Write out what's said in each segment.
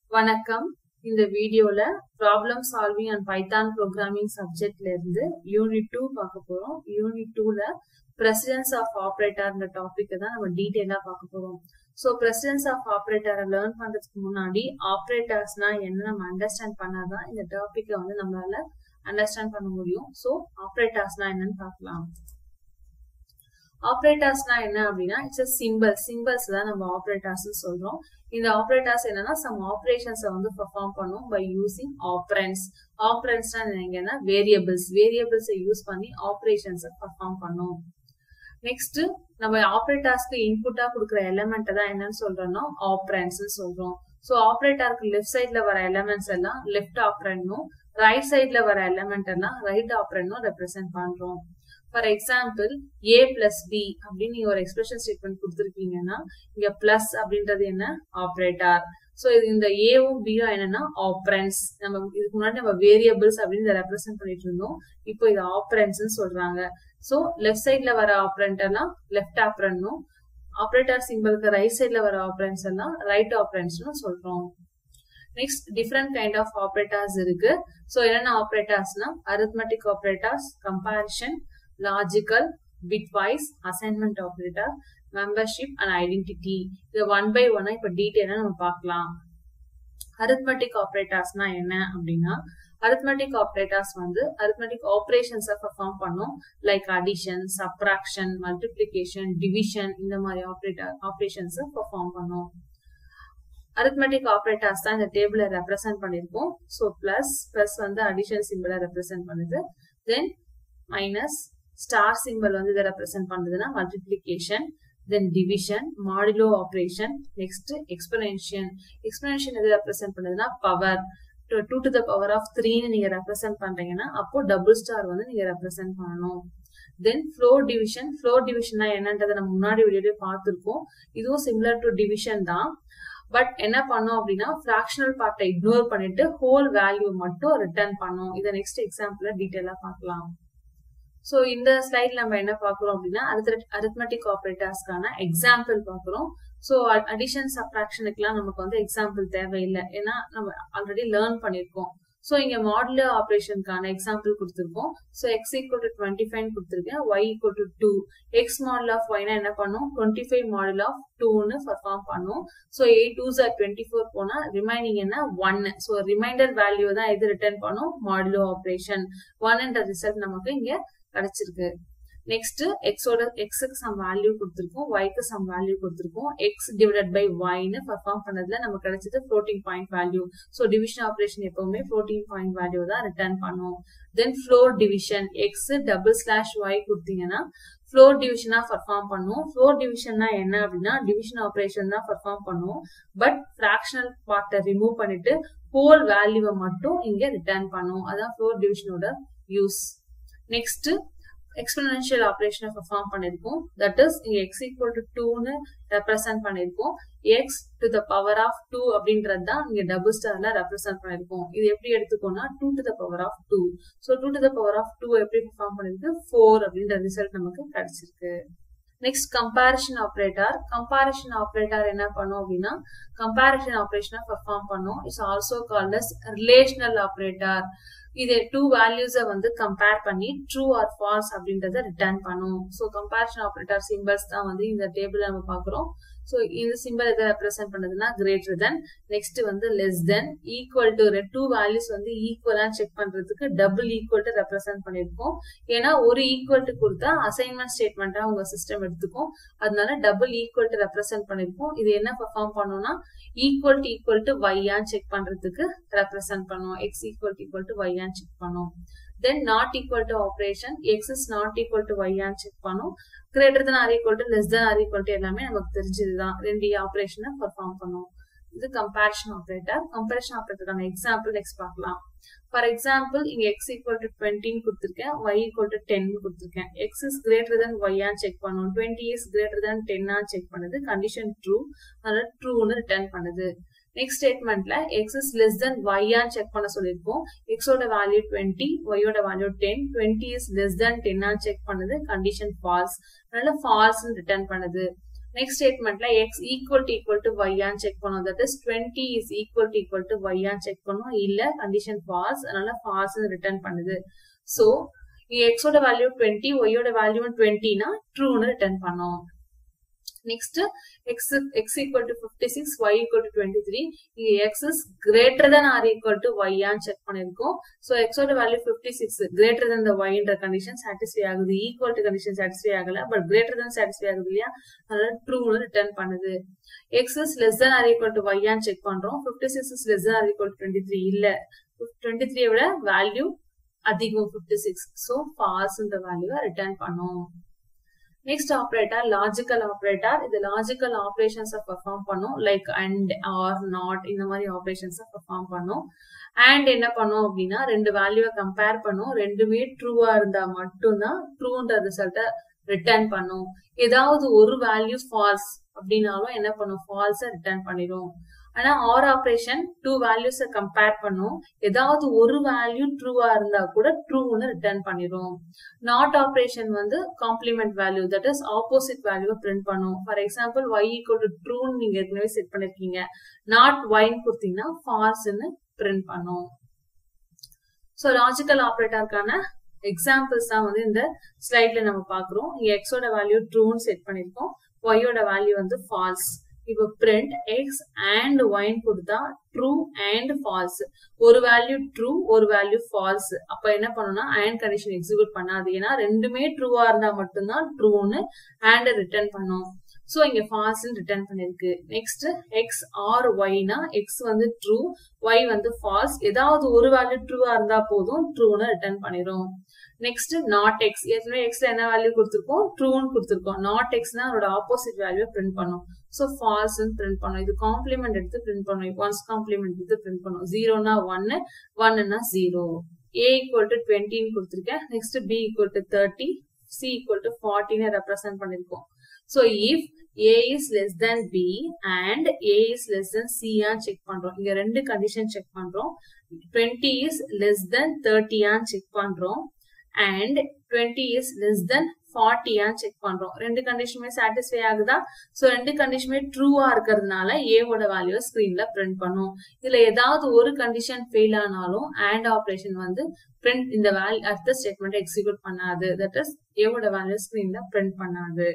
வணக்கம் இந்த வீடியோல problem solving and Python programming சப்ஜெக்ட்ல இருந்து யூனிட் டூ பார்க்க போறோம் யூனிட் டூல பிரசிடென்ஸ் ஆஃப் ஆப்ரேட்டர்ன்ற டாபிக் தான் நம்ம டீடைலா பார்க்க போறோம் ஸோ பிரசிடென்ஸ் ஆஃப் ஆப்ரேட்டரை லேர்ன் பண்றதுக்கு முன்னாடி ஆப்ரேட்டர்ஸ்னா என்ன நம்ம அண்டர்ஸ்டாண்ட் பண்ணாதான் இந்த டாபிக்கை வந்து நம்மளால அண்டர்ஸ்டாண்ட் பண்ண முடியும் ஸோ ஆப்ரேட்டர்ஸ்னா என்னன்னு பார்க்கலாம் ஆப்ரேட்டர்ஸ்னா என்ன அப்படின்னா இட்ஸ் சிம்பிள் சிம்பிள்ஸ் தான் நம்ம ஆப்ரேட்டர்ஸ் சொல்றோம் இந்த ஆப்ரேட்டர்ஸ் என்னன்னா சம் ஆப்ரேஷன்ஸை வந்து பெர்ஃபார்ம் பண்ணும் பை யூசிங் ஆப்ரன்ஸ் ஆப்ரன்ஸ்னா என்னங்கன்னா வேரியபிள்ஸ் வேரியபிள்ஸை யூஸ் பண்ணி ஆப்ரேஷன்ஸை பெர்ஃபார்ம் பண்ணும் நெக்ஸ்ட் நம்ம ஆப்ரேட்டர்ஸ்க்கு இன்புட்டா கொடுக்குற எலமெண்ட் தான் என்னன்னு சொல்றோம்னா ஆப்ரன்ஸ் சொல்றோம் ஸோ ஆப்ரேட்டருக்கு லெஃப்ட் சைட்ல வர எலமெண்ட்ஸ் எல்லாம் லெஃப்ட் ஆப்ரன்னும் ரைட் சைட்ல வர எலமெண்ட் எல்லாம் ரைட் ஆப்ரன்னும் ரெப்ரசென்ட் பண்றோம் for example A plus B அப்படின்னு நீங்க ஒரு எக்ஸ்பிரஷன் ஸ்டேட்மெண்ட் கொடுத்துருக்கீங்கன்னா இங்க பிளஸ் அப்படின்றது என்ன ஆப்ரேட்டர் ஸோ இது இந்த ஏவும் பியும் என்னன்னா ஆப்ரன்ஸ் நம்ம இதுக்கு முன்னாடி நம்ம வேரியபிள்ஸ் அப்படின்னு ரெப்ரசென்ட் பண்ணிட்டு இருந்தோம் இப்போ இது ஆப்ரன்ஸ் சொல்றாங்க ஸோ லெஃப்ட் சைட்ல வர ஆப்ரண்ட் எல்லாம் லெஃப்ட் ஆப்ரன்னும் ஆப்ரேட்டர் சிம்பிளுக்கு ரைட் சைட்ல வர ஆப்ரன்ஸ் எல்லாம் ரைட் ஆப்ரன்ஸ்னு சொல்றோம் next different kind of operators இருக்கு ஸோ என்னென்ன ஆப்ரேட்டர்ஸ்னா arithmetic operators comparison logical bitwise assignment operator membership and identity இது ஒன் பை ஒன்னா இப்ப டீட்டெயிலா நம்ம பார்க்கலாம் அரித்மெட்டிக் ஆப்ரேட்டர்ஸ்னா என்ன அப்படின்னா அரித்மெட்டிக் ஆப்ரேட்டர்ஸ் வந்து அரித்மெட்டிக் ஆப்ரேஷன்ஸை பெர்ஃபார்ம் பண்ணும் like addition subtraction multiplication division இந்த மாதிரி ஆப்ரேட்டர் ஆப்ரேஷன்ஸை பெர்ஃபார்ம் பண்ணும் அரித்மெட்டிக் ஆப்ரேட்டர்ஸ் தான் இந்த டேபிள ரெப்ரசென்ட் பண்ணிருக்கோம் ஸோ பிளஸ் பிளஸ் வந்து அடிஷன் சிம்பிளை ரெப்ரசென்ட் பண்ணுது தென் மைனஸ் ஸ்டார் சிம்பிள் வந்து இதை ரெப்ரசென்ட் பண்ணுதுன்னா multiplication then division modulo operation next exponentiation exponentiation எது ரெப்ரசென்ட் பண்ணுதுன்னா power two to the power of த்ரீன்னு நீங்க ரெப்ரசென்ட் பண்றீங்கன்னா அப்போ டபுள் ஸ்டார் வந்து நீங்க ரெப்ரசென்ட் பண்ணணும் தென் ஃப்ளோர் டிவிஷன் ஃப்ளோர் டிவிஷன்னா என்னன்றதை நம்ம முன்னாடி வீடியோலயே பார்த்துருக்கோம் இதுவும் சிமிலர் டு டிவிஷன் தான் பட் என்ன பண்ணோம் அப்படின்னா ஃபிராக்ஷனல் பார்ட்டை இக்னோர் பண்ணிட்டு ஹோல் வேல்யூ மட்டும் ரிட்டர்ன் பண்ணோம் இதை நெக்ஸ்ட் எக்ஸாம்பிள் டீட்டெயிலா பார்க்கலாம் ஸோ இந்த ஸ்லைட்ல நம்ம என்ன பார்க்குறோம் அப்படின்னா அரித்மெட்டிக் ஆப்ரேட்டர்ஸ்க்கான எக்ஸாம்பிள் பார்க்குறோம் ஸோ அடிஷன் சப்ராக்ஷனுக்குலாம் நமக்கு வந்து எக்ஸாம்பிள் தேவையில்லை ஏன்னா நம்ம ஆல்ரெடி லேர்ன் பண்ணியிருக்கோம் ஸோ இங்க மாடுலர் ஆப்ரேஷனுக்கான எக்ஸாம்பிள் கொடுத்துருக்கோம் so x equal to twenty five கொடுத்துருக்கேன் y equal to two x model of ஒய்னா என்ன பண்ணும் டுவெண்ட்டி ஃபைவ் மாடல் ஆஃப் டூன்னு பர்ஃபார்ம் பண்ணும் so eight two are twenty four போனா ரிமைனிங் என்ன ஒன்னு ஸோ ரிமைண்டர் வேல்யூ தான் எது ரிட்டர்ன் பண்ணும் மாடுலோ ஆப்ரேஷன் ஒன்ன்ற ரிசல்ட் நமக்கு இங்க கிடைச்சிருக்கு நெக்ஸ்ட் எக்ஸோட எக்ஸுக்கு சம் வேல்யூ கொடுத்துருக்கோம் ஒய்க்கு சம் வேல்யூ கொடுத்துருக்கோம் எக்ஸ் டிவைட் பை ஒய்னு பர்ஃபார்ம் பண்ணதுல நமக்கு கிடைச்சது floating point value so division operation எப்பவுமே ஃப்ளோட்டிங் பாயிண்ட் வேல்யூ தான் ரிட்டர்ன் பண்ணும் then floor division x double slash y கொடுத்தீங்கன்னா ஃப்ளோர் டிவிஷனா பர்ஃபார்ம் பண்ணும் ஃப்ளோர் டிவிஷன்னா என்ன அப்படின்னா டிவிஷன் ஆப்ரேஷன் தான் பர்ஃபார்ம் பண்ணும் பட் ஃபிராக்ஷனல் பார்ட்டை ரிமூவ் பண்ணிட்டு ஹோல் வேல்யூவை மட்டும் இங்க ரிட்டர்ன் பண்ணும் அதான் ஃப்ளோர் டிவிஷனோட யூஸ் நெக்ஸ்ட் எக்ஸ்பனன்ஷியல் ஆப்ரேஷனை பெர்ஃபார்ம் பண்ணிருக்கோம் தட் இஸ் இங்க எக்ஸ் ஈக்குவல் டு டூன்னு ரெப்ரசென்ட் பண்ணிருக்கோம் x to the power of two அப்படின்றது தான் இங்க டபுள் ஸ்டார்ல ரெப்ரசென்ட் பண்ணிருக்கோம் இது எப்படி எடுத்துக்கோனா two to the power of two so two to the power of two எப்படி பெர்ஃபார்ம் பண்ணிருக்கு ஃபோர் அப்படின்ற ரிசல்ட் நமக்கு கிடைச்சிருக்கு next comparison operator comparison operator என்ன பண்ணும் அப்படின்னா கம்பாரிஷன் ஆப்ரேஷனை பெர்ஃபார்ம் பண்ணும் it's also called as relational operator இது டூ வேல்யூஸை வந்து கம்பேர் பண்ணி ட்ரூ ஆர் ஃபால்ஸ் அப்படின்றத ரிட்டர்ன் பண்ணும் ஸோ கம்பேரிஷன் ஆப்ரேட்டர் சிம்பிள்ஸ் தான் வந்து இந்த டேபிள் நம்ம பார்க்குறோம் ஸோ இந்த சிம்பிள் எதை ரெப்ரசென்ட் பண்ணுதுன்னா கிரேட்டர் தென் நெக்ஸ்ட் வந்து less than equal to two values வந்து ஈக்குவலா செக் பண்றதுக்கு டபுள் ஈக்குவல் டு ரெப்ரசென்ட் பண்ணிருக்கோம் ஏன்னா ஒரு ஈக்குவல் டு கொடுத்தா அசைன்மெண்ட் ஸ்டேட்மெண்டா உங்க சிஸ்டம் எடுத்துக்கும் அதனால டபுள் ஈக்குவல் டு ரெப்ரசென்ட் பண்ணிருக்கோம் இது என்ன பெர்ஃபார்ம் பண்ணும்னா ஈக்குவல் டு ஈக்குவல் டு ஒய்யான்னு செக் பண்றதுக்கு ரெப்ரசென்ட் பண்ணுவோம் x equal to equal to ஒய்யான்னு செக் பண்ணும் then not equal to operation x is not equal to ஒய்யான்னு செக் பண்ணும் greater than or equal to less than or equal to எல்லாமே நமக்கு தெரிஞ்சதுதான் ரெண்டு ஆப்ரேஷனை பர்ஃபார்ம் பண்ணும் இது கம்பேரிஷன் ஆப்ரேட்டர் கம்பேரிஷன் ஆப்ரேட்டருக்கான எக்ஸாம்பிள் நெக்ஸ்ட் பார்க்கலாம் ஃபார் எக்ஸாம்பிள் இங்க எக்ஸ் ஈக்குவல் டு டுவெண்ட்டின்னு கொடுத்துருக்கேன் ஒய் ஈக்குவல் டு டென் கொடுத்துருக்கேன் எக்ஸ் இஸ் கிரேட்டர் தென் ஒய்யான்னு செக் பண்ணும் டுவெண்ட்டி இஸ் கிரேட்டர் தென் டென்னா செக் பண்ணுது கண்டிஷன் ட்ரூ அதனால ட்ரூன்னு ரிட்டர்ன் பண்ணுது நெக்ஸ்ட் ஸ்டேட்மெண்ட்ல எக்ஸ் இஸ் லெஸ் தென் ஒய்யான்னு செக் பண்ண சொல்லியிருக்கோம் எக்ஸோட வேல்யூ டுவெண்ட்டி ஒய்யோட value ten twenty is less than டென்னா செக் பண்ணுது கண்டிஷன் ஃபால்ஸ் அதனால ஃபால்ஸ் ரிட்டர்ன் பண்ணுது நெக்ஸ்ட் ஸ்டேட்மெண்ட்ல x equal to equal to ஒய்யான்னு செக் பண்ணும் that is twenty is equal to equal to ஒய்யான்னு செக் பண்ணும் இல்ல கண்டிஷன் ஃபால்ஸ் அதனால ஃபால்ஸ் ரிட்டர்ன் பண்ணுது ஸோ எக்ஸோட வேல்யூ டுவெண்ட்டி ஒய்யோட வேல்யூ டுவெண்ட்டினா ட்ரூன்னு ரிட்டர்ன் பண்ணும் next x x equal to fifty six y equal to twenty three இங்க x is greater than or equal to ஒய்யான்னு செக் பண்ணிருக்கோம் ஸோ எக்ஸோட value fifty six greater than the ஒய்ன்ற condition satisfy ஆகுது equal to condition satisfy ஆகல but greater than satisfy ஆகுது இல்லையா அதனால ட்ரூன்னு ரிட்டர்ன் பண்ணுது X is less than or equal to ஒய்யான்னு செக் பண்றோம் fifty six is less than or equal to twenty three இல்ல டுவெண்ட்டி த்ரீ விட வேல்யூ அதிகம் பிப்டி சிக்ஸ் ஸோ ஃபால்ஸ்ன்ற வேல்யூவை ரிட்டர்ன் பண்ணும் நெக்ஸ்ட் ஆப்ரேட்டர் லாஜிக்கல் ஆப்ரேட்டர் இது லாஜிக்கல் ஆப்ரேஷன்ஸ் பெர்ஃபார்ம் பண்ணும் லைக் அண்ட் ஆர் நாட் இந்த மாதிரி ஆப்ரேஷன்ஸ் பெர்ஃபார்ம் பண்ணும் அண்ட் என்ன பண்ணும் அப்படின்னா ரெண்டு வேல்யூவை கம்பேர் பண்ணும் ரெண்டுமே ட்ரூவா இருந்தா மட்டும்தான் ட்ரூன்ற ரிசல்ட்டை ரிட்டர்ன் பண்ணும் ஏதாவது ஒரு வேல்யூ ஃபால்ஸ் அப்படின்னாலும் என்ன பண்ணும் ஃபால்ஸை ரிட்டர்ன் பண்ணிடும் ஆனா ஆர் ஆப்ரேஷன் டூ வேல்யூஸ கம்பேர் பண்ணும் ஏதாவது ஒரு வேல்யூ ட்ரூவா இருந்தா கூட ட்ரூன்னு ரிட்டர்ன் பண்ணிடும் நாட் ஆப்ரேஷன் வந்து complement value that is opposite value print பண்ணும் for example y equal to ட்ரூன்னு நீங்க ஏற்கனவே செட் பண்ணிருக்கீங்க நாட் ஒய்ன்னு கொடுத்தீங்கன்னா ஃபால்ஸ்ன்னு பிரிண்ட் பண்ணும் ஸோ லாஜிக்கல் ஆப்ரேட்டருக்கான எக்ஸாம்பிள்ஸ் தான் வந்து இந்த ஸ்லைட்ல நம்ம பாக்குறோம் இங்க எக்ஸோட வேல்யூ ட்ரூன்னு செட் பண்ணிருக்கோம் ஒய்யோட வேல்யூ வந்து ஃபால்ஸ் இப்போ பிரிண்ட் எக்ஸ் அண்ட் ஒயின் கொடுத்தா ட்ரூ அண்ட் ஃபால்ஸ் ஒரு வேல்யூ ட்ரூ ஒரு வேல்யூ ஃபால்ஸ் அப்ப என்ன பண்ணணும்னா அண்ட் கண்டிஷன் எக்ஸிக்யூட் பண்ணாது ஏன்னா ரெண்டுமே ட்ரூவா இருந்தா மட்டும்தான் ட்ரூன்னு அண்ட் ரிட்டர்ன் பண்ணும் சோ இங்க ஃபால்ஸ் ரிட்டர்ன் பண்ணிருக்கு நெக்ஸ்ட் எக்ஸ் ஆர் ஒய்னா எக்ஸ் வந்து ட்ரூ ஒய் வந்து ஃபால்ஸ் ஏதாவது ஒரு வேல்யூ ட்ரூவா இருந்தா போதும் ட்ரூன்னு ரிட்டர்ன் பண்ணிடும் நெக்ஸ்ட் நாட் எக்ஸ் ஏற்கனவே எக்ஸ்ல என்ன வேல்யூ கொடுத்துருக்கோம் ட்ரூன்னு கொடுத்துருக்கோம் நாட் எக்ஸ்னா அதோட ஆப்போசிட் வேல்யூ பிரிண்ட் பண்ணும் ஸோ ஃபால்ஸ் பிரிண்ட் பண்ணும் இது காம்ப்ளிமெண்ட் எடுத்து பிரிண்ட் பண்ணும் ஒன்ஸ் காம்ப்ளிமெண்ட் எடுத்து பிரிண்ட் பண்ணும் ஜீரோனா ஒன்னு ஒன்னுனா ஜீரோ ஏ ஈக்குவல் டு டுவெண்ட்டின்னு கொடுத்துருக்கேன் next b equal to thirty c equal to ஃபார்ட்டின்னு ரெப்ரசென்ட் பண்ணிருக்கோம் so if a is less than b and a is less than சியான்னு செக் பண்றோம் இங்க ரெண்டு கண்டிஷன் செக் பண்றோம் டுவெண்ட்டி இஸ் லெஸ் தென் தேர்ட்டியான்னு செக் பண்றோம் and twenty is less than ஃபார்ட்டியான்னு செக் பண்றோம் ரெண்டு கண்டிஷனுமே சாட்டிஸ்ஃபை ஆகுதா ஸோ ரெண்டு கண்டிஷனுமே ட்ரூவா இருக்கிறதுனால ஏவோட வேல்யூ ஸ்கிரீன்ல பிரிண்ட் பண்ணும் இதுல ஏதாவது ஒரு கண்டிஷன் ஃபெயில் ஆனாலும் அண்ட் ஆப்ரேஷன் வந்து பிரிண்ட் இந்த வேல்யூ அடுத்த ஸ்டேட்மெண்ட் எக்ஸிக்யூட் பண்ணாது தட் இஸ் ஏவோட வேல்யூ ஸ்கிரீன்ல பிரிண்ட் பண்ணாது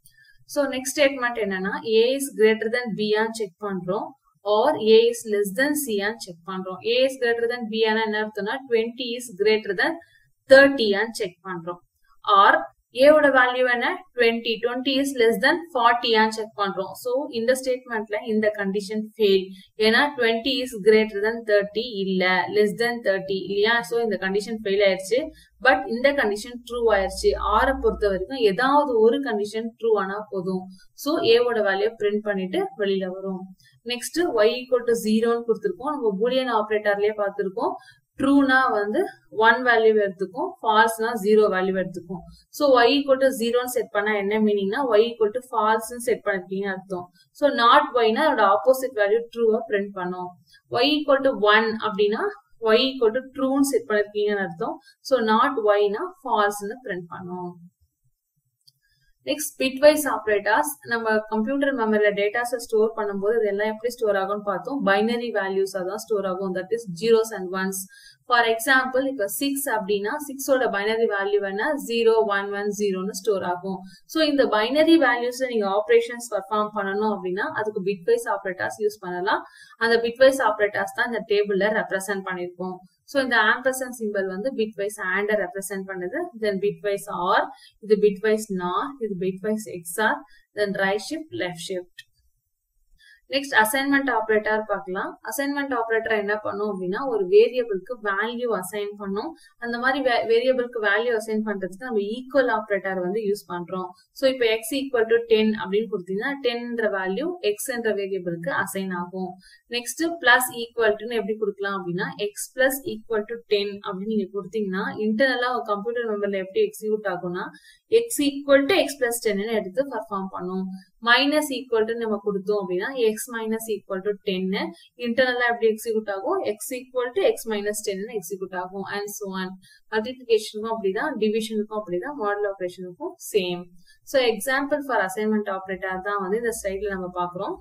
ஸோ நெக்ஸ்ட் ஸ்டேட்மெண்ட் என்னன்னா ஏ இஸ் கிரேட்டர் தென் பியான்னு செக் பண்றோம் or a is less than சியான்னு செக் பண்றோம் ஏ இஸ் கிரேட்டர் தென் பியானா என்ன அர்த்தம்னா டுவெண்ட்டி இஸ் கிரேட்டர் தென் தேர்ட்டியான்னு செக் பண்றோம் ஆர் ஏவோட வேல்யூ என்ன twenty twenty is less than ஃபார்ட்டியான்னு செக் பண்றோம் ஸோ இந்த ஸ்டேட்மெண்ட்ல இந்த கண்டிஷன் ஃபெயில் ஏன்னா twenty is greater than thirty இல்ல லெஸ் தென் தேர்ட்டி இல்லையா ஸோ இந்த கண்டிஷன் ஃபெயில் ஆயிருச்சு பட் இந்த கண்டிஷன் ட்ரூ ஆயிருச்சு ஆரை பொறுத்த வரைக்கும் ஏதாவது ஒரு கண்டிஷன் ட்ரூ ஆனா போதும் ஸோ ஏவோட வேல்யூ பிரிண்ட் பண்ணிட்டு வெளியில வரும் நெக்ஸ்ட் ஒய் ஈக்குவல் டு ஜீரோன்னு கொடுத்துருக்கோம் நம்ம பூலியன் ஆப்ரேட்டர்லயே பார்த்திருக்கோம் ட்ரூனா வந்து ஒன் வேல்யூ எடுத்துக்கும் ஃபால்ஸ்னா ஜீரோ வேல்யூ எடுத்துக்கும் ஸோ ஒய் ஈக்குவல் டு ஜீரோன்னு செட் பண்ணா என்ன மீனிங்னா ஒய் ஈக்குவல் டு ஃபால்ஸ்னு செட் பண்ணிருக்கீங்கன்னு அர்த்தம் ஸோ நாட் ஒய்னா அதோட ஆப்போசிட் வேல்யூ ட்ரூவா பிரிண்ட் பண்ணும் ஒய் ஈக்குவல் டு ஒன் அப்படின்னா ஒய் ஈக்குவல் டு ட்ரூன்னு செட் பண்ணிருக்கீங்கன்னு அர்த்தம் ஸோ நாட் ஒய்னா ஃபால்ஸ்னு பிரிண்ட் பண்ணும் நெக்ஸ்ட் பிட்வைஸ் ஆப்ரேட்டர்ஸ் நம்ம கம்ப்யூட்டர் மெமரியில டேட்டாஸை ஸ்டோர் பண்ணும்போது இதெல்லாம் எப்படி ஸ்டோர் ஆகும்னு பார்த்தோம் பைனரி வேல்யூஸ் தான் ஸ்டோர் ஆகும் that is zeros and ones for example இப்ப சிக்ஸ் அப்படின்னா சிக்ஸோட பைனரி வேல்யூ என்ன ஜீரோ ஒன் ஒன் ஜீரோன்னு ஸ்டோர் ஆகும் ஸோ இந்த பைனரி வேல்யூஸ் நீங்க ஆப்ரேஷன்ஸ் பர்ஃபார்ம் பண்ணணும் அப்படின்னா அதுக்கு பிட்வைஸ் ஆப்ரேட்டர்ஸ் யூஸ் பண்ணலாம் அந்த பிட்வைஸ் ஆப்ரேட்டர்ஸ் தான் இந்த டேபிள்ல ரெப்ரசென்ட் பண்ணிருக்கோம் ஸோ இந்த ஆம்பர்சன் சிம்பிள் வந்து பிட்வைஸ் ஆண்ட ரெப்ரசென்ட் பண்ணுது தென் பிட்வைஸ் ஆர் இது பிட்வைஸ் நார் இது bitwise XOR then right shift left shift next assignment operator பார்க்கலாம் அசைன்மெண்ட் ஆப்ரேட்டர் என்ன பண்ணும் அப்படின்னா ஒரு வேரியபிளுக்கு வேல்யூ அசைன் பண்ணும் அந்த மாதிரி வேரியபிளுக்கு வேல்யூ அசைன் பண்றதுக்கு நம்ம ஈக்குவல் ஆப்ரேட்டர் வந்து யூஸ் பண்றோம் ஸோ இப்போ எக்ஸ் ஈக்குவல் டு டென் அப்படின்னு கொடுத்தீங்கன்னா டென்ன்ற வேல்யூ எக்ஸ் என்ற வேரியபிளுக்கு அசைன் ஆகும் நெக்ஸ்ட் பிளஸ் ஈக்குவல் டுன்னு எப்படி கொடுக்கலாம் அப்படின்னா x plus equal to ten அப்படின்னு நீங்க கொடுத்தீங்கன்னா இன்டர்னலா கம்ப்யூட்டர் மெம்பர்ல எப்படி எக்ஸிக்யூட் ஆகும்னா x equal to x plus டென்னு எடுத்து பர்ஃபார்ம் பண்ணும் மைனஸ் ஈக்குவல் டு நம்ம கொடுத்தோம் அப்படின்னா எக்ஸ் மைனஸ் ஈக்குவல் டு டென்னு இன்டர்னலா எப்படி எக்ஸிக்யூட் ஆகும் x equal to x minus டென்னு எக்ஸிக்யூட் ஆகும் அண்ட் சோ ஆன் மல்டிபிளிகேஷனுக்கும் அப்படிதான் டிவிஷனுக்கும் அப்படிதான் மாடல் ஆபரேஷனுக்கும் same so example for assignment operator தான் வந்து இந்த ஸ்லைட்ல நம்ம பாக்குறோம்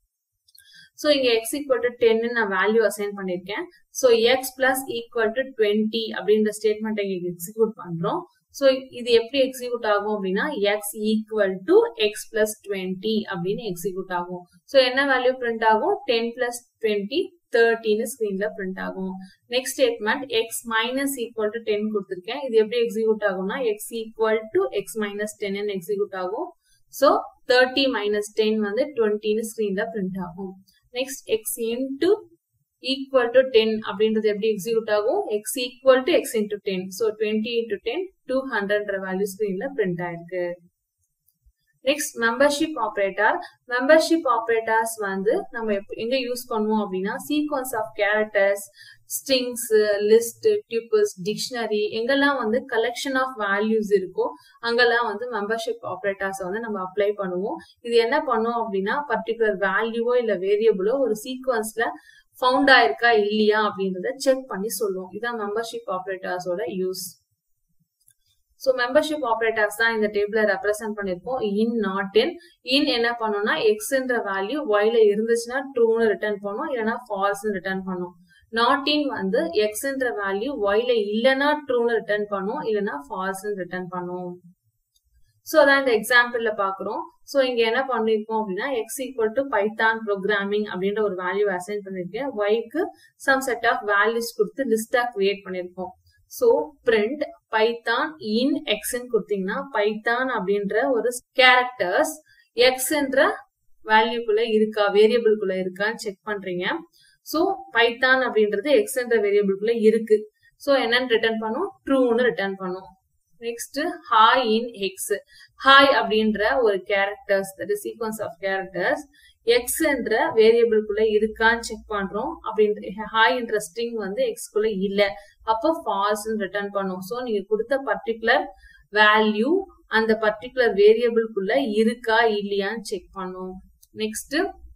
ஸோ இங்க எக்ஸ் ஈக்குவல் டு டென்னு நான் வேல்யூ அசைன் பண்ணிருக்கேன் so x plus equal to twenty அப்படின்ற ஸ்டேட்மெண்ட் இங்க எக்ஸிக்யூட் பண்றோம் ஸோ இது எப்படி எக்ஸிக்யூட் ஆகும் அப்படின்னா x equal to x plus twenty அப்படின்னு எக்ஸிக்யூட் ஆகும் ஸோ என்ன வேல்யூ பிரிண்ட் ஆகும் டென் பிளஸ் டுவெண்ட்டி தேர்ட்டின்னு ஸ்கிரீன்ல பிரிண்ட் ஆகும் next statement x minus equal to ten கொடுத்துருக்கேன் இது எப்படி எக்ஸிக்யூட் ஆகும்னா x equal to x minus ten execute ஆகும் ஸோ தேர்ட்டி மைனஸ் டென் வந்து டுவெண்ட்டின்னு ஸ்கிரீன்ல பிரிண்ட் ஆகும் next x into equal to ten அப்படின்றது எப்படி எக்ஸிக்யூட் ஆகும் x equal to x into ten so twenty into ten two ஹண்ட்ரட்ன்ற value ஸ்கிரீன்ல print ஆயிருக்கு next membership operator membership operators வந்து நம்ம எங்க யூஸ் பண்ணுவோம் அப்படின்னா sequence of characters strings list tuples dictionary எங்கெல்லாம் வந்து கலெக்ஷன் ஆஃப் வேல்யூஸ் இருக்கோ அங்கெல்லாம் வந்து மெம்பர்ஷிப் ஆப்ரேட்டர்ஸ் வந்து நம்ம அப்ளை பண்ணுவோம் இது என்ன பண்ணும் அப்படின்னா பர்டிகுலர் வேல்யூவோ இல்ல வேரியபிளோ ஒரு சீக்வன்ஸ்ல ஃபவுண்ட் ஆயிருக்கா இல்லையா அப்படின்றத செக் பண்ணி சொல்லுவோம் இதான் மெம்பர்ஷிப் ஆப்ரேட்டர்ஸோட யூஸ் ஸோ மெம்பர்ஷிப் ஆப்ரேட்டர்ஸ் தான் இந்த டேபிள ரெப்ரசென்ட் பண்ணிருக்கோம் இன் நாட் இன் இன் என்ன பண்ணோம்னா எக்ஸ்ன்ற வேல்யூ ஒய்ல இருந்துச்சுன்னா ட்ரூன்னு ரிட்டர்ன் பண்ணும் இல்லைன்னா ஃபால்ஸ்னு ரிட்டர்ன் பண்ணும் நாட் இன் வந்து எக்ஸ்ன்ற வேல்யூ ஒய்ல இல்லைன்னா ட்ரூன்னு ரிட்டர்ன் பண்ணும் இல்லைன்னா ஃபால்ஸ்னு ரிட்டர்ன் பண்ணும் ஸோ அதான் இந்த எக்ஸாம்பிள்ல பாக்குறோம் ஸோ இங்க என்ன பண்ணிருக்கோம் அப்படின்னா x equal to Python programming அப்படின்ற ஒரு வேல்யூ அசைன் பண்ணிருக்கேன் ஒய்க்கு சம் செட் ஆஃப் வேல்யூஸ் கொடுத்து லிஸ்டா கிரியேட் பண்ணிருக்கோம் ஸோ பிரிண்ட் பைத்தான் இன் எக்ஸ்ன்னு கொடுத்தீங்கன்னா பைத்தான் அப்படின்ற ஒரு கேரக்டர்ஸ் எக்ஸ்ன்ற வேல்யூக்குள்ள இருக்கா வேரியபிள்குள்ள இருக்கான்னு செக் பண்றீங்க ஸோ பைத்தான் அப்படின்றது எக்ஸ்ன்ற வேரியபிள்குள்ள இருக்கு ஸோ என்னன்னு ரிட்டர்ன் பண்ணும் ட்ரூன்னு ரிட்டர்ன் பண்ணும் next hi in x hi அப்படின்ற ஒரு characters that sequence of characters x என்ற வேரியபிள்குள்ள இருக்கான்னு செக் பண்றோம் அப்படின்ற ஹாய் என்ற ஸ்ட்ரிங் வந்து எக்ஸ்குள்ள இல்ல அப்போ ஃபால்ஸ் ரிட்டர்ன் பண்ணும் ஸோ நீங்க கொடுத்த பர்டிகுலர் வேல்யூ அந்த பர்டிகுலர் வேரியபிள்குள்ள இருக்கா இல்லையான்னு செக் பண்ணும் next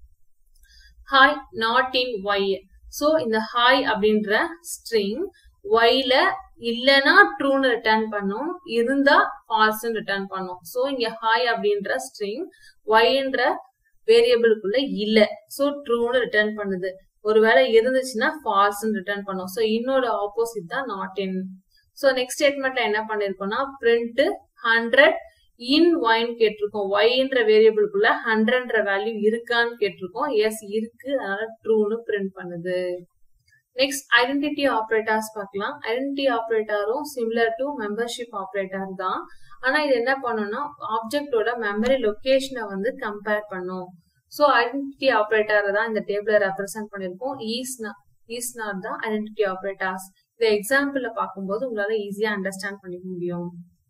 hi not in y so இந்த ஹாய் அப்படின்ற ஸ்ட்ரிங் ஒய்ல இல்லனா ட்ரூன்னு ரிட்டர்ன் பண்ணும் இருந்தா ஃபால்ஸ் ரிட்டர்ன் பண்ணும் சோ இங்க ஹாய் அப்படின்ற ஸ்ட்ரிங் ஒய்ன்ற வேரியபிளுக்குள்ள இல்ல சோ ட்ரூன்னு ரிட்டர்ன் பண்ணுது ஒருவேளை இருந்துச்சுன்னா ஃபால்ஸ் ரிட்டர்ன் பண்ணும் சோ இன்னொரு ஆப்போசிட் தான் நாட் இன் சோ நெக்ஸ்ட் ஸ்டேட்மெண்ட்ல என்ன பண்ணிருக்கோம்னா பிரிண்ட் ஹண்ட்ரட் இன் ஒயின் கேட்டிருக்கோம் ஒய்ன்ற வேரியபிளுக்குள்ள ஹண்ட்ரட்ன்ற வேல்யூ இருக்கான்னு கேட்டிருக்கோம் எஸ் இருக்கு அதனால ட்ரூன்னு பிரிண்ட் பண்ணுது நெக்ஸ்ட் ஐடென்டிட்டி ஆப்ரேட்டர்ஸ் பார்க்கலாம் ஐடென்டிட்டி ஆப்ரேட்டரும் சிமிலர் டு மெம்பர்ஷிப் ஆப்ரேட்டர் தான் ஆனா இது என்ன பண்ணும்னா ஆப்ஜெக்டோட மெமரி லொகேஷனை வந்து கம்பேர் பண்ணும் ஸோ ஐடென்டிட்டி ஆப்ரேட்டர் தான் இந்த டேபிள ரெப்ரசென்ட் பண்ணிருக்கோம் ஈஸ் ஈஸ் நாட் தான் ஐடென்டிட்டி ஆப்ரேட்டர்ஸ் இந்த எக்ஸாம்பிள்ல பார்க்கும்போது உங்களால ஈஸியா அண்டர்ஸ்டாண்ட் பண்ணிக்க முடியும்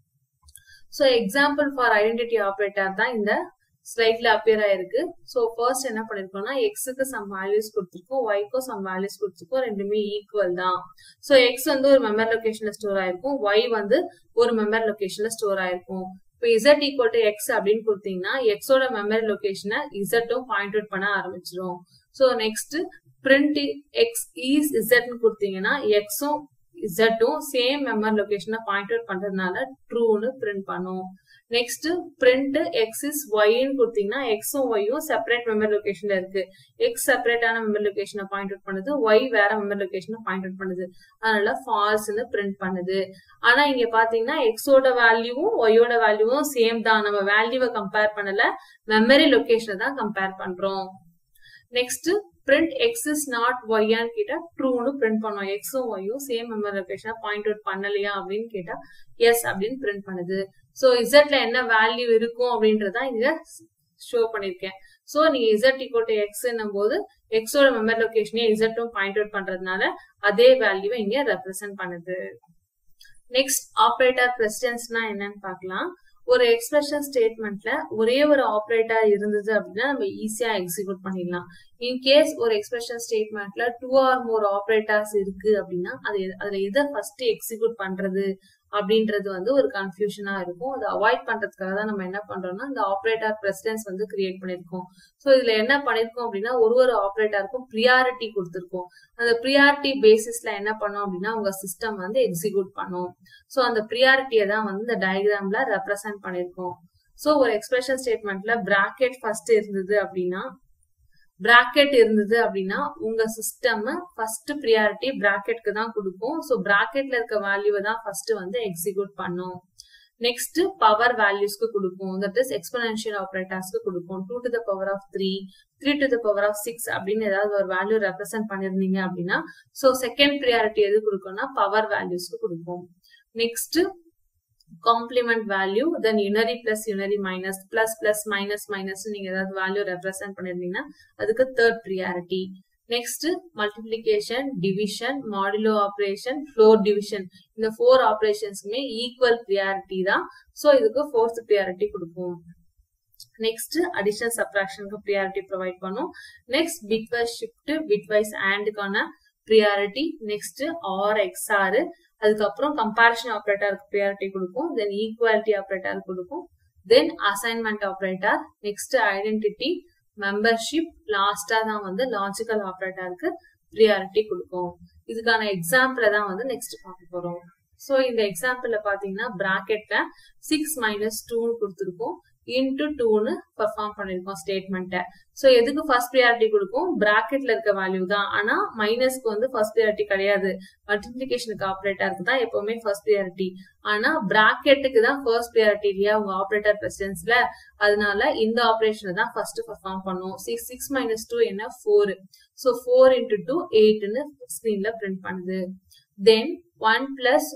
so example for identity operator தான் இந்த ஸ்லைட்ல அப்பியர் ஆயிருக்கு ஸோ ஃபர்ஸ்ட் என்ன பண்ணிருக்கோம்னா எக்ஸுக்கு சம் வேல்யூஸ் கொடுத்துருக்கோம் ஒய்க்கும் சம் வேல்யூஸ் கொடுத்துருக்கோம் ரெண்டுமே ஈக்குவல் தான் ஸோ எக்ஸ் வந்து ஒரு மெமரி லொகேஷன்ல ஸ்டோர் ஆயிருக்கும் ஒய் வந்து ஒரு மெமரி லொகேஷன்ல ஸ்டோர் ஆயிருக்கும் இப்போ இசட் ஈக்குவல் டு எக்ஸ் அப்படின்னு கொடுத்தீங்கன்னா எக்ஸோட மெமரி லொகேஷனை இசட்டும் பாயிண்ட் அவுட் பண்ண ஆரம்பிச்சிடும் so next print x is இசட்னு கொடுத்தீங்கன்னா எக்ஸும் இசட்டும் சேம் மெமரி லொகேஷனை பாயிண்ட் அவுட் பண்றதுனால ட்ரூன்னு பிரிண்ட் பண்ணும் நெக்ஸ்ட் பிரிண்ட் எக்ஸ் இஸ் ஒய்ன்னு கொடுத்தீங்கன்னா எக்ஸும் ஒய்யும் செப்பரேட் மெமரி லொகேஷன்ல இருக்கு எக்ஸ் செப்பரேட்டான மெமரி லொகேஷனை பாயிண்ட் அவுட் பண்ணுது ஒய் வேற மெமரி லொகேஷனை பாயிண்ட் அவுட் பண்ணுது அதனால ஃபால்ஸ்னு பிரிண்ட் பண்ணுது ஆனா இங்க பாத்தீங்கன்னா எக்ஸோட வேல்யூவும் ஒய்யோட வேல்யூவும் சேம் தான் நம்ம வேல்யூவை கம்பேர் பண்ணல மெமரி லொகேஷனை தான் கம்பேர் பண்றோம் next print x is not ஒய்யான்னு கேட்டா ட்ரூன்னு பிரிண்ட் பண்ணோம் எக்ஸும் ஒய்யும் சேம் மெமரி லொகேஷனை பாயிண்ட் அவுட் பண்ணலையா அப்படின்னு கேட்டா எஸ் அப்படின்னு பிரிண்ட் பண்ணுது ஸோ இசட்ல என்ன வேல்யூ இருக்கும் அப்படின்றதான் இங்க ஷோ பண்ணிருக்கேன் ஸோ நீங்க இசட் ஈக்குவல் டு எக்ஸ் போது எக்ஸோட மெமரி லொகேஷனே இசட்டும் பாயிண்ட் அவுட் பண்றதுனால அதே வேல்யூவை இங்க ரெப்ரசென்ட் பண்ணுது நெக்ஸ்ட் ஆப்ரேட்டர் பிரசிடென்ஸ்னா என்னன்னு பார்க்கலாம் ஒரு எக்ஸ்பிரஷன் ஸ்டேட்மெண்ட்ல ஒரே ஒரு ஆப்ரேட்டர் இருந்தது அப்படின்னா நம்ம ஈஸியா எக்ஸிக்யூட் பண்ணிடலாம் இன் கேஸ் ஒரு எக்ஸ்பிரஷன் ஸ்டேட்மெண்ட்ல டூ ஆர் மோர் ஆப்ரேட்டர்ஸ் இருக்கு அப்படின்னா அது அதுல எதை ஃபர்ஸ்ட் எக்ஸிக்யூட் பண்றது அப்படின்றது வந்து ஒரு கன்ஃபியூஷனா இருக்கும் அதை அவாய்ட் பண்றதுக்காக தான் நம்ம என்ன பண்றோம்னா இந்த ஆப்ரேட்டர் பிரசிடென்ஸ் வந்து கிரியேட் பண்ணிருக்கோம் ஸோ இதுல என்ன பண்ணிருக்கோம் அப்படின்னா ஒரு ஒரு ஆப்ரேட்டருக்கும் ப்ரியாரிட்டி கொடுத்துருக்கோம் அந்த ப்ரியாரிட்டி பேசிஸ்ல என்ன பண்ணோம் அப்படின்னா உங்க சிஸ்டம் வந்து எக்ஸிக்யூட் பண்ணும் ஸோ அந்த ப்ரியாரிட்டியை தான் வந்து இந்த டயக்ராம்ல ரெப்ரசென்ட் பண்ணிருக்கோம் ஸோ ஒரு எக்ஸ்பிரஷன் ஸ்டேட்மெண்ட்ல பிராக்கெட் ஃபர்ஸ்ட் இருந்தது அப்படின்னா பிராக்கெட் இருந்தது அப்படின்னா உங்க சிஸ்டம் ஃபர்ஸ்ட் ப்ரியாரிட்டி பிராக்கெட்க்கு தான் கொடுக்கும் ஸோ பிராக்கெட்ல இருக்க வேல்யூவை தான் ஃபர்ஸ்ட் வந்து எக்ஸிக்யூட் பண்ணும் நெக்ஸ்ட் பவர் வேல்யூஸ்க்கு கொடுக்கும் தட் இஸ் எக்ஸ்பனன்ஷியல் ஆப்ரேட்டர்ஸ்க்கு கொடுக்கும் two to the power of three three to the power of six அப்படின்னு ஏதாவது ஒரு வேல்யூ ரெப்ரசென்ட் பண்ணிருந்தீங்க அப்படின்னா ஸோ செகண்ட் ப்ரியாரிட்டி எது கொடுக்கும்னா பவர் வேல்யூஸ்க்கு கொடுக்கும் next complement value then unary plus unary minus plus plus minus minus நீங்க ஏதாவது வேல்யூ ரெப்ரசென்ட் பண்ணிருந்தீங்கன்னா அதுக்கு third priority next multiplication division modulo operation floor division இந்த ஃபோர் ஆப்ரேஷன்ஸுமே ஈக்குவல் ப்ரியாரிட்டி தான் ஸோ இதுக்கு ஃபோர்த் ப்ரியாரிட்டி கொடுப்போம் நெக்ஸ்ட் அடிஷன் சப்ராக்ஷனுக்கு ப்ரியாரிட்டி ப்ரொவைட் பண்ணும் next bitwise shift bitwise ஆண்டுக்கான ப்ரியாரிட்டி நெக்ஸ்ட் ஆர் எக்ஸ்ஆர் அதுக்கப்புறம் கம்பாரிஷன் ஆப்ரேட்டருக்கு ப்ரியாரிட்டி கொடுக்கும் தென் ஈக்குவாலிட்டி ஆப்ரேட்டர் கொடுக்கும் then assignment operator next identity membership லாஸ்டா தான் வந்து லாஜிக்கல் ஆப்ரேட்டருக்கு ப்ரியாரிட்டி கொடுக்கும் இதுக்கான எக்ஸாம்பிள தான் வந்து நெக்ஸ்ட் பார்க்க போறோம் ஸோ இந்த எக்ஸாம்பிள்ல பாத்தீங்கன்னா பிராக்கெட்ல சிக்ஸ் மைனஸ் டூன்னு கொடுத்துருக்கோம் இன்டு டூன்னு பெர்ஃபார்ம் பண்ணிருக்கோம் ஸ்டேட்மெண்ட்டை ஸோ எதுக்கு ஃபர்ஸ்ட் ப்ரியாரிட்டி கொடுக்கும் பிராக்கெட்ல இருக்க வேல்யூ தான் ஆனா மைனஸ்க்கு வந்து ஃபர்ஸ்ட் ப்ரியாரிட்டி கிடையாது மல்டிபிளிகேஷனுக்கு ஆப்ரேட்டருக்கு தான் எப்பவுமே ஃபர்ஸ்ட் ப்ரியாரிட்டி ஆனா பிராக்கெட்டுக்கு தான் ஃபர்ஸ்ட் ப்ரியாரிட்டி இல்லையா உங்க ஆப்ரேட்டர் பிரசிடன்ஸ்ல அதனால இந்த ஆப்ரேஷனை தான் ஃபர்ஸ்ட் பெர்ஃபார்ம் பண்ணும் சிக்ஸ் சிக்ஸ் மைனஸ் டூ என்ன four so four into two எயிட்னு ஸ்கிரீன்ல பிரிண்ட் பண்ணுது then one plus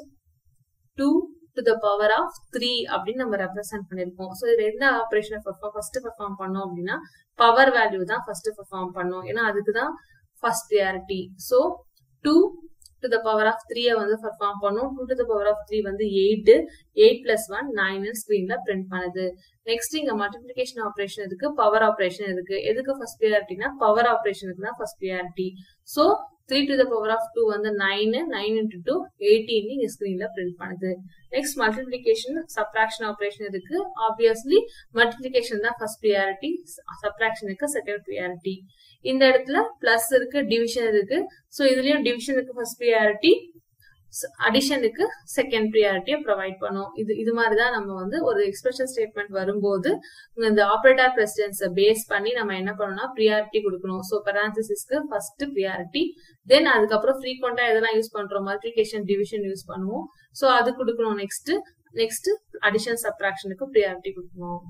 two to the power of three அப்படின்னு நம்ம ரெப்ரசென்ட் பண்ணிருக்கோம் ஸோ இதுல எந்த ஆப்ரேஷனை ஃபர்ஸ்ட் பெர்ஃபார்ம் பண்ணோம் அப்படின்னா பவர் வேல்யூ தான் ஃபர்ஸ்ட் பெர்ஃபார்ம் பண்ணோம் ஏன்னா அதுக்கு தான் first priority so two to the power of த்ரீயை வந்து பெர்ஃபார்ம் பண்ணும் two to the power of three வந்து eight eight plus one nine ஸ்கிரீன்ல பிரிண்ட் பண்ணுது நெக்ஸ்ட் இங்க மல்டிபிளிகேஷன் ஆப்ரேஷன் இருக்கு பவர் ஆப்ரேஷன் இருக்கு எதுக்கு ஃபர்ஸ்ட் ப்ரியாரிட்டினா பவர் ஆப்ரேஷனுக்கு தான் first priority so three to the power of two வந்து nine nine into two eighteen இங்க ஸ்கிரீன்ல பிரிண்ட் பண்ணுது நெக்ஸ்ட் மல்டிபிளிகேஷன் சப்ராக்ஷன் ஆப்ரேஷன் இருக்கு ஆப்வியஸ்லி மல்டிபிளிகேஷன் தான் ஃபர்ஸ்ட் ப்ரியாரிட்டி சப்ராக்ஷனுக்கு செகண்ட் ப்ரியாரிட்டி இந்த இடத்துல பிளஸ் இருக்கு டிவிஷன் இருக்கு ஸோ இதுலயும் டிவிஷனுக்கு ஃபர்ஸ்ட் ப்ரியாரிட்டி அடிஷனுக்கு செகண்ட் ப்ரியாரிட்டியை ப்ரொவைட் பண்ணும் இது இது மாதிரி தான் நம்ம வந்து ஒரு எக்ஸ்பிரஷன் ஸ்டேட்மெண்ட் வரும்போது இந்த ஆப்ரேட்டர் பிரசிடென்ஸை பேஸ் பண்ணி நம்ம என்ன பண்ணணும்னா ப்ரியாரிட்டி கொடுக்கணும் ஸோ பெரான்சிஸ்க்கு ஃபர்ஸ்ட் ப்ரியாரிட்டி தென் அதுக்கப்புறம் ஃப்ரீக்வெண்டா எதெல்லாம் யூஸ் பண்றோம் மல்டிபிகேஷன் டிவிஷன் யூஸ் பண்ணுவோம் ஸோ அது கொடுக்கணும் நெக்ஸ்ட் நெக்ஸ்ட் அடிஷன் சப்ராக்ஷனுக்கு ப்ரியாரிட்டி கொடுக்கணும்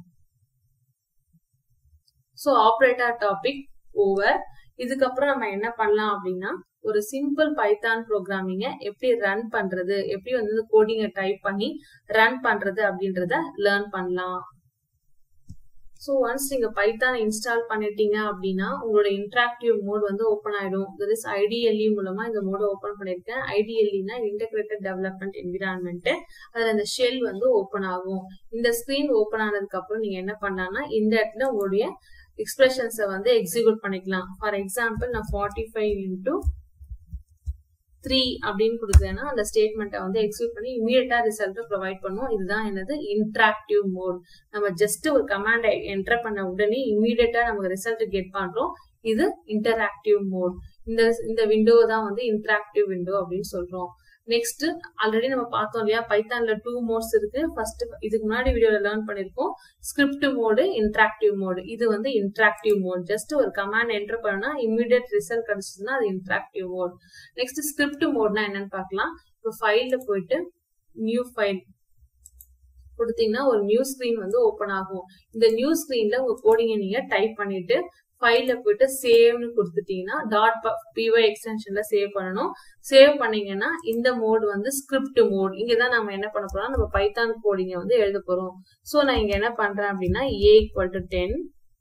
ஸோ ஆப்ரேட்டர் டாபிக் ஓவர் இதுக்கப்புறம் நம்ம என்ன பண்ணலாம் அப்படின்னா ஒரு சிம்பிள் பைத்தான் ப்ரோக்ராமிங்க எப்படி ரன் பண்றது எப்படி வந்து கோடிங்க டைப் பண்ணி ரன் பண்றது அப்படின்றத லேர்ன் பண்ணலாம் ஸோ ஒன்ஸ் நீங்க பைத்தான் இன்ஸ்டால் பண்ணிட்டீங்க அப்படின்னா உங்களோட இன்ட்ராக்டிவ் மோட் வந்து ஓப்பன் ஆயிடும் தட் இஸ் ஐடிஎல்இ மூலமா இந்த மோட ஓப்பன் பண்ணிருக்கேன் ஐடிஎல்இனா இன்டெகிரேட்டட் டெவலப்மெண்ட் என்விரான்மெண்ட் அதுல அந்த ஷெல் வந்து ஓப்பன் ஆகும் இந்த ஸ்கிரீன் ஓப்பன் ஆனதுக்கு அப்புறம் நீங்க என்ன பண்ணலாம்னா இந்த இடத்துல உங்களுடைய எக்ஸ்பிரஷன்ஸை வந்து எக்ஸிக்யூட் பண்ணிக்கலாம் ஃபார் எக்ஸாம்பிள் நான் ஃபார்ட்டி ஃபைவ் இன்டூ த்ரீ அப்படின்னு கொடுக்குறேன்னா அந்த ஸ்டேட்மெண்ட்டை வந்து எக்ஸிக்யூட் பண்ணி இமீடியட்டா ரிசல்ட் ப்ரொவைட் பண்ணும் இதுதான் என்னது இன்ட்ராக்டிவ் மோட் நம்ம ஜஸ்ட் ஒரு கமாண்டை என்டர் பண்ண உடனே இமீடியட்டா நமக்கு ரிசல்ட் கெட் பண்றோம் இது இன்டராக்டிவ் மோட் இந்த இந்த விண்டோ தான் வந்து இன்டராக்டிவ் விண்டோ அப்படின்னு சொல்றோம் நெக்ஸ்ட் ஆல்ரெடி நம்ம பார்த்தோம் இல்லையா பைத்தான்ல டூ மோட்ஸ் இருக்கு ஃபர்ஸ்ட் இதுக்கு முன்னாடி வீடியோல லேர்ன் பண்ணிருக்கோம் ஸ்கிரிப்ட் மோடு இன்ட்ராக்டிவ் மோடு இது வந்து இன்ட்ராக்டிவ் மோட் ஜஸ்ட் ஒரு கமாண்ட் என்டர் பண்ணா இமீடியட் ரிசல்ட் கிடைச்சதுன்னா அது இன்ட்ராக்டிவ் மோட் நெக்ஸ்ட் ஸ்கிரிப்ட் மோட்னா என்னன்னு பார்க்கலாம் இப்போ ஃபைல்ல போயிட்டு நியூ ஃபைல் கொடுத்தீங்கன்னா ஒரு நியூ ஸ்கிரீன் வந்து ஓப்பன் ஆகும் இந்த நியூ ஸ்கிரீன்ல உங்க கோடிங்க நீங்க டைப் பண்ணிட்டு ஃபைல்ல போயிட்டு சேவ்னு கொடுத்துட்டீங்கன்னா டாட் பிஒய் எக்ஸ்டென்ஷன்ல சேவ் பண்ணணும் சேவ் பண்ணீங்கன்னா இந்த மோட் வந்து ஸ்கிரிப்ட் மோட் இங்கதான் நம்ம என்ன பண்ண போறோம் நம்ம பைத்தான் கோடிங்க வந்து எழுத போறோம் சோ நான் இங்க என்ன பண்றேன் அப்படின்னா ஏ ஈக்குவல் டு டென்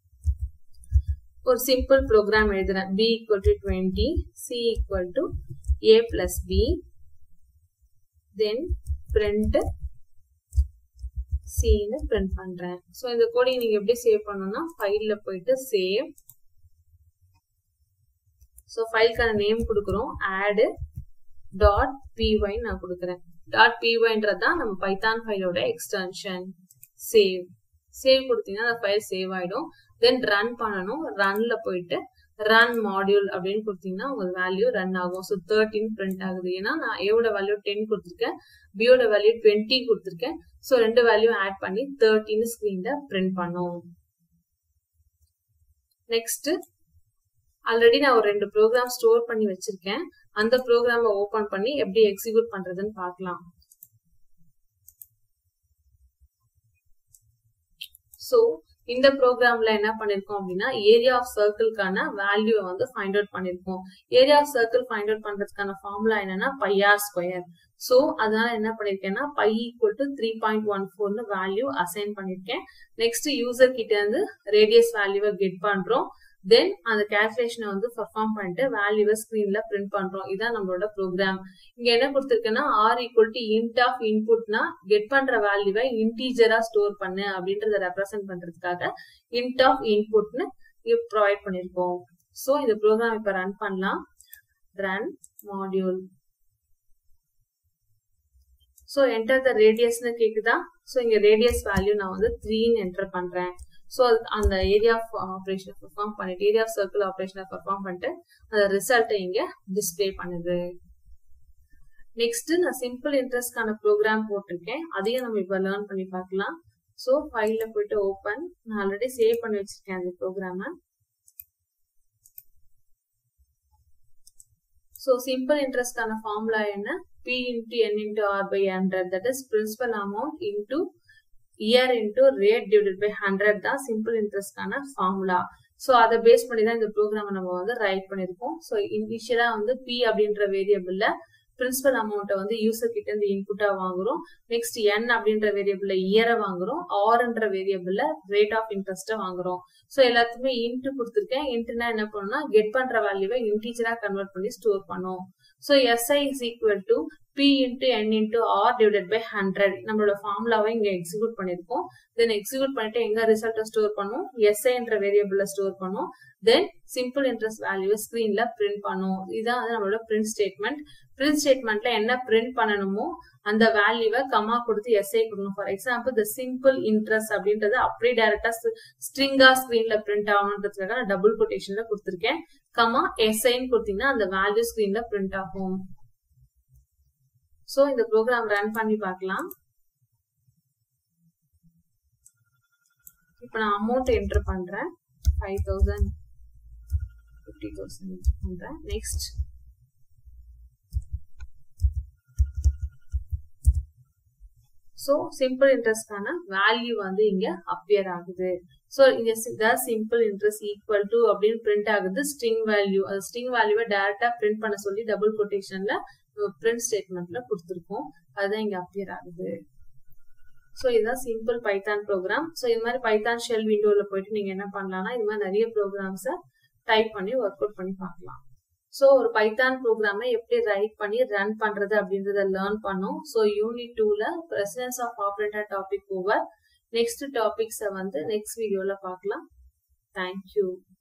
ஒரு சிம்பிள் ப்ரோக்ராம் எழுதுறேன் B equal to twenty C equal to A plus B then print சின்னு பிரிண்ட் பண்றேன் ஸோ இந்த கோடிங் நீங்க எப்படி சேவ் பண்ணணும்னா ஃபைல்ல போயிட்டு சேவ் ஸோ ஃபைலுக்கான நேம் கொடுக்குறோம் ஆடு டாட் பிஒய் நான் கொடுக்குறேன் டாட் பிஒய்ன்றது தான் நம்ம பைத்தான் ஃபைலோட எக்ஸ்டென்ஷன் சேவ் சேவ் கொடுத்தீங்கன்னா அந்த ஃபைல் சேவ் ஆயிடும் தென் ரன் பண்ணணும் ரன்ல போயிட்டு ரன் மாடியூல் அப்படின்னு கொடுத்தீங்கன்னா உங்க வேல்யூ ரன் ஆகும் ஸோ தேர்ட்டின் பிரிண்ட் ஆகுது ஏன்னா நான் ஏவோட வேல்யூ டென் கொடுத்துருக்கேன் பியோட வேல்யூ டுவெண்ட்டி கொடுத்துருக்கேன் ஸோ ரெண்டு வேல்யூ ஆட் பண்ணி தேர்ட்டின்னு ஸ்கிரீன்ல பிரிண்ட் பண்ணும் நெக்ஸ்ட் ஆல்ரெடி நான் ஒரு ரெண்டு ப்ரோக்ராம் ஸ்டோர் பண்ணி வச்சிருக்கேன் அந்த ப்ரோக்ராம ஓபன் பண்ணி எப்படி எக்ஸிக்யூட் பண்றதுன்னு பார்க்கலாம் ஸோ இந்த ப்ரோக்ராம்ல என்ன பண்ணிருக்கோம் அப்படின்னா ஏரியா ஆஃப் சர்க்கிள்கான வேல்யூவை வந்து ஃபைண்ட் அவுட் பண்ணிருக்கோம் area of circle find out பண்றதுக்கான ஃபார்முலா என்னன்னா பையார் ஸ்கொயர் ஸோ அதனால என்ன பண்ணிருக்கேன்னா pi equal to three point one ஃபோர்னு வேல்யூ அசைன் பண்ணிருக்கேன் நெக்ஸ்ட் யூசர் கிட்ட இருந்து ரேடியஸ் வேல்யூவை கெட் பண்றோம் தென் அந்த கேல்குலேஷனை வந்து பர்ஃபார்ம் பண்ணிட்டு வேல்யூவை ஸ்கிரீன்ல பிரிண்ட் பண்றோம் இதான் நம்மளோட ப்ரோக்ராம் இங்க என்ன கொடுத்துருக்குன்னா R equal to int of இன்புட்னா கெட் பண்ற வேல்யூவை இன்டீஜரா ஸ்டோர் பண்ணு அப்படின்றத ரெப்ரசென்ட் பண்றதுக்காக இன்ட் ஆஃப் இன்புட்னு ப்ரொவைட் பண்ணிருக்கோம் ஸோ இந்த ப்ரோக்ராம் இப்ப ரன் பண்ணலாம் run module so enter the ரேடியஸ்னு கேக்குதா ஸோ இங்க ரேடியஸ் வேல்யூ நான் வந்து த்ரீன்னு என்டர் பண்றேன் ஸோ அந்த ஏரியா ஆஃப் ஆப்ரேஷனை பெர்ஃபார்ம் பண்ணிட்டு ஏரியா ஆஃப் சர்க்கிள் ஆப்ரேஷனை பெர்ஃபார்ம் பண்ணிட்டு அந்த ரிசல்ட்டை இங்க டிஸ்பிளே பண்ணுது நெக்ஸ்ட் நான் சிம்பிள் இன்ட்ரெஸ்ட்கான ப்ரோக்ராம் போட்டிருக்கேன் அதையும் நம்ம இப்போ லேர்ன் பண்ணி பார்க்கலாம் ஸோ ஃபைல்ல போயிட்டு ஓப்பன் நான் ஆல்ரெடி சேவ் பண்ணி வச்சிருக்கேன் அந்த ப்ரோக்ராம ஸோ சிம்பிள் இன்ட்ரெஸ்ட்கான ஃபார்முலா என்ன P into N into R by hundred that is principal amount into year into rate divided by hundred தான் சிம்பிள் இன்ட்ரெஸ்ட்கான ஃபார்முலா ஸோ அதை பேஸ் பண்ணி தான் இந்த ப்ரோக்ராம் நம்ம வந்து ரைட் பண்ணிருக்கோம் ஸோ இனிஷியலா வந்து பி அப்படின்ற வேரியபிள்ல பிரின்சிபல் அமௌண்ட்டை வந்து யூசர் கிட்ட இருந்து இன்புட்டா வாங்குறோம் நெக்ஸ்ட் என் அப்படின்ற வேரியபிள்ல இயரை வாங்குறோம் ஆர்ன்ற வேரியபிள்ல ரேட் ஆஃப் இன்ட்ரெஸ்ட்டை வாங்குறோம் ஸோ எல்லாத்துக்குமே இன்ட்டு கொடுத்துருக்கேன் இன்ட்டுனா என்ன பண்ணணும்னா கெட் பண்ற வேல்யூவை இன்டீஜரா கன்வெர்ட் பண்ணி ஸ்டோர் பண்ணும் so SI is equal to P into N into R divided by hundred நம்மளோட ஃபார்முலாவை இங்க எக்ஸிக்யூட் பண்ணிருக்கோம் தென் எக்ஸிக்யூட் பண்ணிட்டு எங்க ரிசல்ட்டை ஸ்டோர் பண்ணும் எஸ்ஐ என்ற வேரியபிள்ல ஸ்டோர் பண்ணும் தென் சிம்பிள் இன்ட்ரெஸ்ட் வேல்யூ ஸ்கிரீன்ல பிரிண்ட் பண்ணும் இதுதான் வந்து நம்மளோட பிரிண்ட் ஸ்டேட்மெண்ட் பிரிண்ட் ஸ்டேட்மெண்ட்ல என்ன பிரிண்ட் பண்ணணுமோ அந்த வேல்யூவை கமா கொடுத்து எஸ்ஐ கொடுக்கணும் for example the simple interest அப்படின்றது அப்படியே டைரக்டா ஸ்ட்ரிங்கா ஸ்கிரீன்ல பிரிண்ட் ஆகணுன்றதுக்காக நான் டபுள் கொட்டேஷன்ல கொடுத்துருக்கேன் கமா எஸ்ஐன்னு கொடுத்தீங்கன்னா அந்த வேல்யூ ஸ்கிரீன்ல பிரிண்ட் ஆகும் சோ இந்த ப்ரோக்ராம் ரன் பண்ணி பார்க்கலாம் இப்போ நான் அமௌண்ட் என்டர் பண்றேன் ஃபைவ் தௌசண்ட் ஃபிஃப்டி தௌசண்ட் பண்றேன் நெக்ஸ்ட் ஸோ சிம்பிள் இன்ட்ரெஸ்ட்கான வேல்யூ வந்து இங்க அப்பியர் ஆகுது ஸோ இங்க சிம்பிள் இன்ட்ரெஸ்ட் ஈக்குவல் டு அப்படின்னு பிரிண்ட் ஆகுது ஸ்ட்ரிங் வேல்யூ அது ஸ்ட்ரிங் வேல்யூவை டைரக்டா பிரிண்ட் பண்ண சொல்லி டபுள் கொட்டேஷன்ல பிரிண்ட் ஸ்டேட்மெண்ட்ல கொடுத்துருக்கோம் அதுதான் இங்க அப்பியர் ஆகுது ஸோ இதுதான் சிம்பிள் பைத்தான் ப்ரோக்ராம் ஸோ இது மாதிரி பைத்தான் ஷெல் விண்டோல போயிட்டு நீங்க என்ன பண்ணலாம்னா இது மாதிரி நிறைய ப்ரோக்ராம்ஸை டைப் பண்ணி ஒர்க் அவுட் பண்ணி பார்க்கலாம் ஸோ ஒரு பைத்தான் ப்ரோக்ராமை எப்படி ரைட் பண்ணி ரன் பண்றது அப்படின்றத லேர்ன் பண்ணோம் ஸோ யூனிட் டூல precedence of operator topic over next டாபிக்ஸை வந்து நெக்ஸ்ட் வீடியோல பார்க்கலாம் தேங்க்யூ